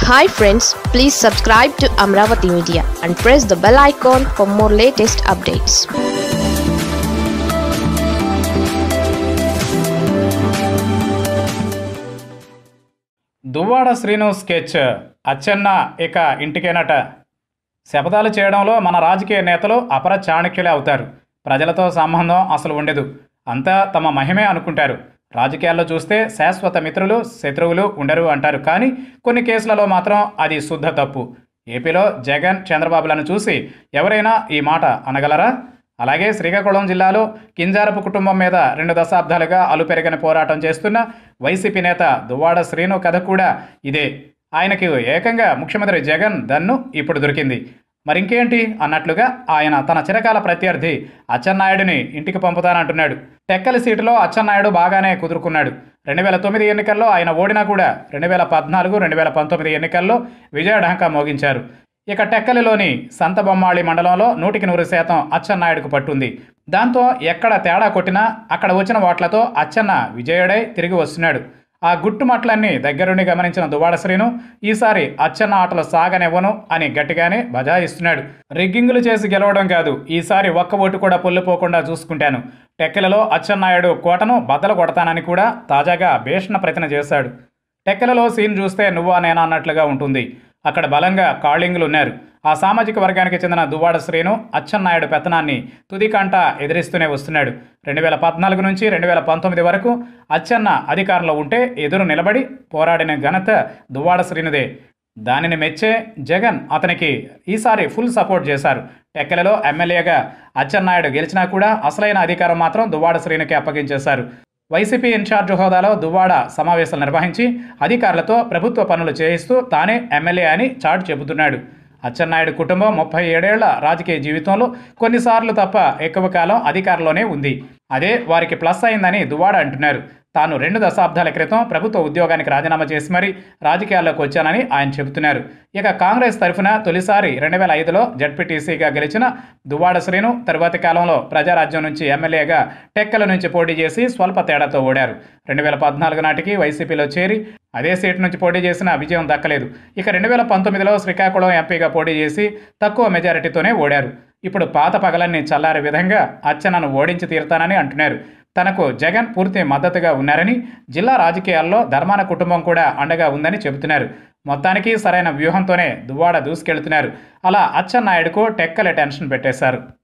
hi friends please subscribe to Amaravati media and press the bell icon for more latest updates Duvvada Srinu sketch Achchenna ఇక ఇంటికేనట శపథాలు చేయడంలో మన రాజకీయ నేతలు అపర చాణక్యులే అవుతారు ప్రజలతో సంబంధం అసలు ఉండదు అంతా తమ మహిమే అనుకుంటారు రాజకీయాల్లో చూస్తే శాశ్వత మిత్రులు శత్రువులు ఉండరు అంటారు కానీ కొన్ని కేసులలో మాత్రం అది శుద్ధ తప్పు ఏపీలో జగన్ చంద్రబాబులను చూసి ఎవరైనా ఈ మాట అనగలరా అలాగే శ్రీకాకుళం జిల్లాలో కింజారపు కుటుంబం మీద రెండు దశాబ్దాలుగా అలుపెరగని పోరాటం చేస్తున్న వైసీపీ నేత దువ్వాడ శ్రీను కథ కూడా ఇదే ఆయనకి ఏకంగా ముఖ్యమంత్రి జగన్ దన్ను ఇప్పుడు దొరికింది మరింకేంటి అన్నట్లుగా ఆయన తన చిరకాల ప్రత్యర్థి అచ్చెన్నాయుడిని ఇంటికి పంపుతానంటున్నాడు టెక్కల సీటులో అచ్చెన్నాయుడు బాగానే కుదురుకున్నాడు రెండు వేల తొమ్మిది ఎన్నికల్లో ఆయన ఓడినా కూడా రెండు వేల పద్నాలుగు రెండు వేల పంతొమ్మిది ఎన్నికల్లో విజయఢంకా మోగించారు ఇక టెక్కలిలోని సంతబొమ్మాళి మండలంలో నూటికి నూరు శాతం అచ్చెన్నాయుడుకు పట్టుంది దాంతో ఎక్కడ తేడా కొట్టినా అక్కడ వచ్చిన ఓట్లతో అచ్చెన్న విజయుడై తిరిగి వస్తున్నాడు ఆ గుట్టుమట్లన్నీ దగ్గరుండి గమనించిన దువాడ శ్రీను ఈసారి అచ్చెన్న ఆటలు సాగనివ్వను అని గట్టిగానే బజాయిస్తున్నాడు రిగ్గింగులు చేసి గెలవడం కాదు ఈసారి ఒక్క ఓటు కూడా పొల్లిపోకుండా చూసుకుంటాను టెక్కలలో అచ్చెన్నాయుడు కోటను బద్దలు కొడతానని కూడా తాజాగా భీషణ ప్రతిన చేశాడు టెక్కలలో సీన్ చూస్తే నువ్వా నేనా అన్నట్లుగా ఉంటుంది అక్కడ బలంగా కాళింగులు ఉన్నారు ఆ సామాజిక వర్గానికి చెందిన దువ్వాడ శ్రీను అచ్చెన్నాయుడు పెత్తనాన్ని తుదికంట ఎదిరిస్తూనే వస్తున్నాడు రెండు వేల పద్నాలుగు నుంచి రెండు వేల పంతొమ్మిది వరకు అచ్చెన్న అధికారంలో ఉంటే ఎదురు నిలబడి పోరాడిన ఘనత దువ్వాడ శ్రీనుదే దానిని మెచ్చే జగన్ అతనికి ఈసారి ఫుల్ సపోర్ట్ చేశారు టెక్కలలో ఎమ్మెల్యేగా అచ్చెన్నాయుడు గెలిచినా కూడా అసలైన అధికారం మాత్రం దువ్వాడ శ్రీనుకి అప్పగించేశారు వైసీపీ ఇన్ఛార్జ్ హోదాలో దువ్వాడ సమావేశాలు నిర్వహించి అధికారులతో ప్రభుత్వ పనులు చేయిస్తూ తానే ఎమ్మెల్యే అని చాటు చెబుతున్నాడు అచ్చెన్నాయుడు కుటుంబం ముప్పై ఏడేళ్ల రాజకీయ జీవితంలో కొన్నిసార్లు తప్ప ఎక్కువ కాలం అధికారంలోనే ఉంది అదే వారికి ప్లస్ అయిందని దువ్వాడ అంటున్నారు తాను రెండు దశాబ్దాల క్రితం ప్రభుత్వ ఉద్యోగానికి రాజీనామా చేసి మరీ రాజకీయాల్లోకి వచ్చానని ఆయన చెబుతున్నారు ఇక కాంగ్రెస్ తరఫున తొలిసారి రెండు వేల ఐదులో జడ్పీటీసీగా గెలిచిన దువ్వాడ శ్రీను తరువాతి కాలంలో ప్రజారాజ్యం నుంచి ఎమ్మెల్యేగా టెక్కల నుంచి పోటీ చేసి స్వల్ప తేడాతో ఓడారు రెండు వేల పద్నాలుగు నాటికి వైసీపీలో చేరి అదే సీటు నుంచి పోటీ చేసిన విజయం దక్కలేదు ఇక రెండు వేల పంతొమ్మిదిలో శ్రీకాకుళం ఎంపీగా పోటీ చేసి తక్కువ మెజారిటీతోనే ఓడారు ఇప్పుడు పాత పగలన్నీ చల్లారే విధంగా అచ్చెన్నను ఓడించి తీరుతానని అంటున్నారు తనకు జగన్ పూర్తి మద్దతుగా ఉన్నారని జిల్లా రాజకీయాల్లో ధర్మాన కుటుంబం కూడా అండగా ఉందని చెబుతున్నారు మొత్తానికి సరైన వ్యూహంతోనే దువ్వాడ దూసుకెళ్తున్నారు అలా అచ్చెన్నాయుడుకు టెక్కల టెన్షన్ పెట్టేశారు